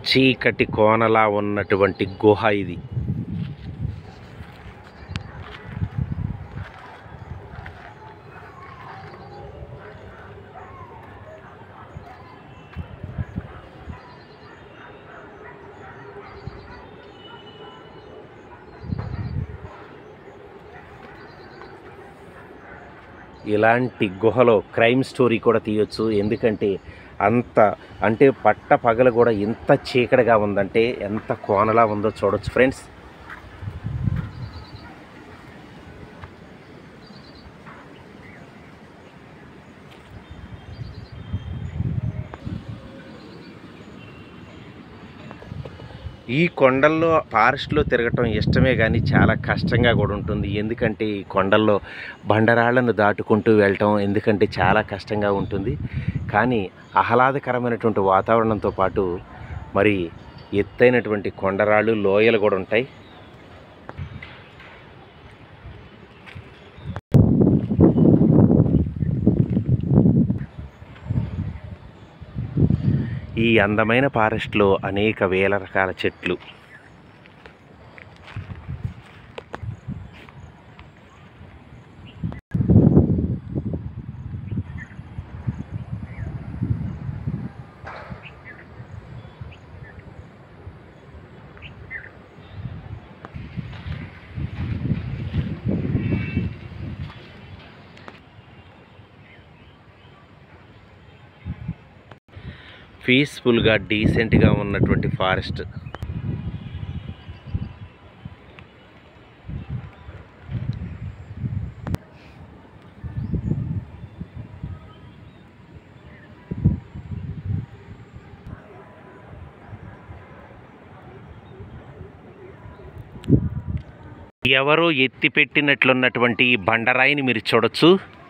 చీకటి కోనలా ఉన్నటువంటి గుహ ఇది ఇలాంటి గుహలో క్రైమ్ స్టోరీ కూడా తీయొచ్చు ఎందుకంటే అంత అంటే పట్ట పగలు కూడా ఎంత చీకటిగా ఉందంటే ఎంత కోనలా ఉందో చూడొచ్చు ఫ్రెండ్స్ ఈ కొండల్లో ఫారెస్ట్లో తిరగటం ఇష్టమే కానీ చాలా కష్టంగా కూడా ఉంటుంది ఎందుకంటే ఈ కొండల్లో బండరాళ్లను దాటుకుంటూ వెళ్ళటం ఎందుకంటే చాలా కష్టంగా ఉంటుంది కానీ ఆహ్లాదకరమైనటువంటి వాతావరణంతో పాటు మరి ఎత్తైనటువంటి కొండరాళ్ళు లోయలు కూడా ఉంటాయి ఈ అందమైన ఫారెస్ట్లో అనేక వేల రకాల చెట్లు పీస్ఫుల్గా డీసెంట్గా ఉన్నటువంటి ఫారెస్ట్ ఎవరో ఎత్తిపెట్టినట్లున్నటువంటి ఈ బండరాయిని మీరు చూడొచ్చు